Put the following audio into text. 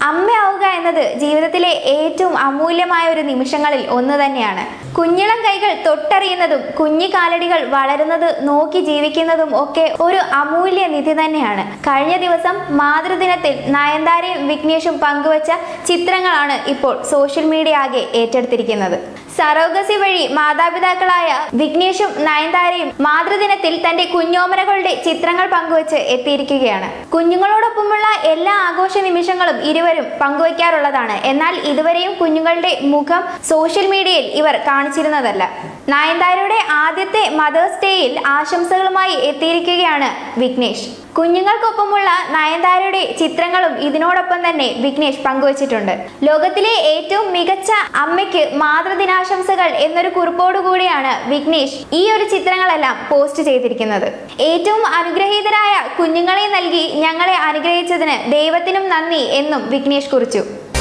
അമ്മയാവുക എന്നത് ജീവിതത്തിലെ ഏറ്റവും അമൂല്യമായ ഒരു നിമിഷങ്ങളിൽ ഒന്ന് തന്നെയാണ് കുഞ്ഞിളം കൈകൾ തൊട്ടറിയുന്നതും കുഞ്ഞു കാലടികൾ വളരുന്നത് നോക്കി ജീവിക്കുന്നതും ഒക്കെ ഒരു അമൂല്യ നിധി തന്നെയാണ് കഴിഞ്ഞ ദിവസം മാതൃദിനത്തിൽ നയൻതാരയും വിഘ്നേഷും പങ്കുവച്ച ചിത്രങ്ങളാണ് ഇപ്പോൾ സോഷ്യൽ മീഡിയ ആകെ ഏറ്റെടുത്തിരിക്കുന്നത് സറോഗസി വഴി മാതാപിതാക്കളായ വിഘ്നേഷും നയൻതാരയും മാതൃദിനത്തിൽ തന്റെ കുഞ്ഞോമനകളുടെ ചിത്രങ്ങൾ പങ്കുവച്ച് എത്തിയിരിക്കുകയാണ് കുഞ്ഞുങ്ങളോടൊപ്പമുള്ള എല്ലാ ആഘോഷ നിമിഷങ്ങളും ഇരുവരും പങ്കുവയ്ക്കാറുള്ളതാണ് എന്നാൽ ഇതുവരെയും കുഞ്ഞുങ്ങളുടെ മുഖം സോഷ്യൽ മീഡിയയിൽ ഇവർ കാണിച്ചിരുന്നതല്ല നയൻതാരയുടെ ആദ്യത്തെ മദേഴ്സ് ഡേയിൽ ആശംസകളുമായി എത്തിയിരിക്കുകയാണ് വിഘ്നേഷ് കുഞ്ഞുങ്ങൾക്കൊപ്പമുള്ള നയൻതാരയുടെ ചിത്രങ്ങളും ഇതിനോടൊപ്പം തന്നെ വിഘ്നേഷ് പങ്കുവച്ചിട്ടുണ്ട് ലോകത്തിലെ ഏറ്റവും മികച്ച അമ്മയ്ക്ക് മാതൃദിനാശംസകൾ എന്നൊരു കുറിപ്പോടുകൂടിയാണ് വിഘ്നേഷ് ഈ ഒരു ചിത്രങ്ങളെല്ലാം പോസ്റ്റ് ചെയ്തിരിക്കുന്നത് ഏറ്റവും അനുഗ്രഹീതരായ കുഞ്ഞുങ്ങളെ നൽകി ഞങ്ങളെ അനുഗ്രഹിച്ചതിന് ദൈവത്തിനും നന്ദി എന്നും വിഘ്നേഷ് കുറിച്ചു